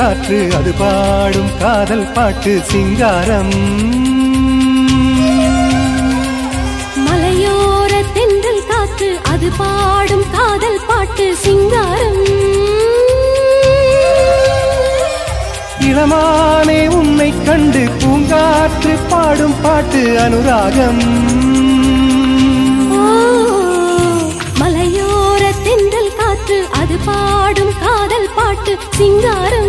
காற்று அது பாடும் காதல் பாட்டு சிங்காரம் மலையோர தென்றல் காற்று அது பாடும் காதல் பாட்டு சிங்காரம் இளமானே உன்னை கண்டு பூங்காற்று பாடும் பாட்டு அனுராகம் ஓ, மலையோர தென்றல் காற்று அது பாடும் காதல் பாட்டு சிங்காரம்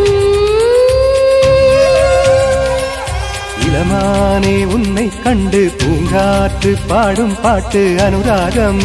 இளமானே உன்னை கண்டு பூங்காற்று பாடும் பாட்டு அனுராகம்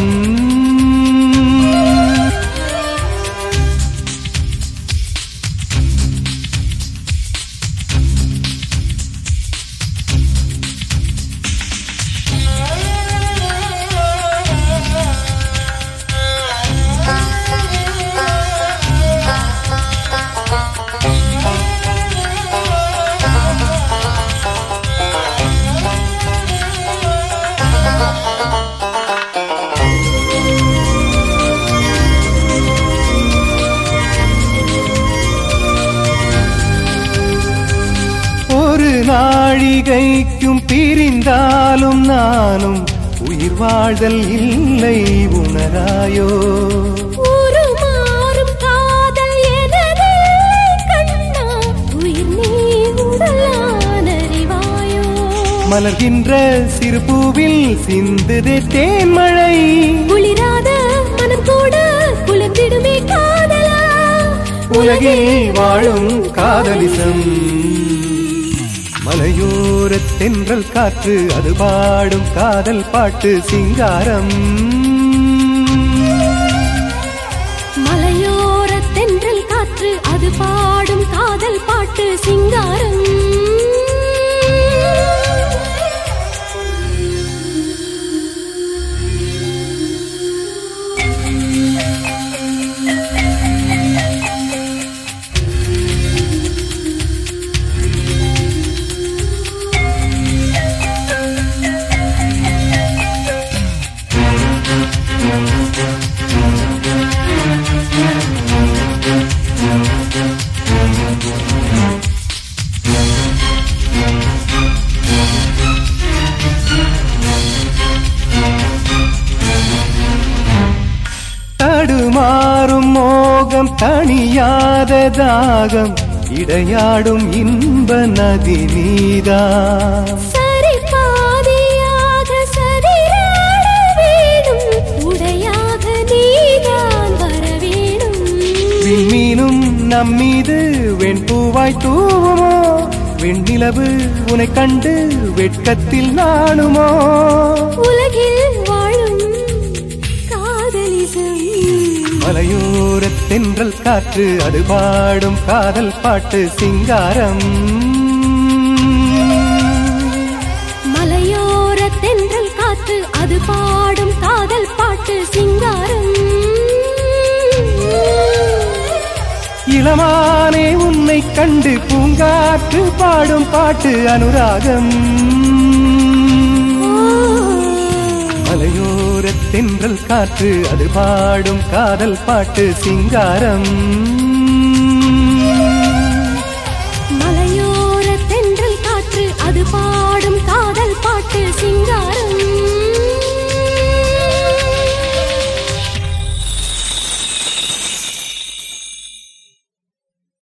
ஒரு நாழிகைக்கும் பிரிந்தாலும் நானும் உயிர் வாழ்தல் இல்லை உணராயோ ஒரு மாறும் காதல் எனது கண்ணா உயிர் நீ உடலான அறிவாயோ மலர்கின்ற சிறு பூவில் சிந்துதே தேன்மழை குளிராத மனம் கூட குளிர்ந்திடுமே காதலா உலகில் வாழும் காதலிசம் மலையோர தென்றல் காற்று அது பாடும் காதல் பாட்டு சிங்காரம் மலையோர தென்றல் காற்று அது பாடும் காதல் பாட்டு சிங்காரம் தடுமாறும் மோகம் தணியாத தாகம் இடையாடும் இன்ப நதி நீதா சரி பாதியாக சரியாட வேணும் உடையாக நீதான் வர வேணும் விண்மீனும் நம்மீது வெண்பூவாய் தூவுமோ வெண்ணிலவு உனை கண்டு வெட்கத்தில் நாணுமோ உலகில் வாழும் காதலிசம் மலையோர தென்றல் காற்று அது பாடும் காதல் பாட்டு சிங்காரம் மலையோர தென்றல் காற்று அது பாடும் காதல் பாட்டு சிங்காரம் இளமானே உன்னை கண்டு பூங்காற்று பாடும் பாட்டு அனுராகம் ஓ, மலையோர தென்றல் காற்று அது பாடும் காதல் பாட்டு சிங்காரம்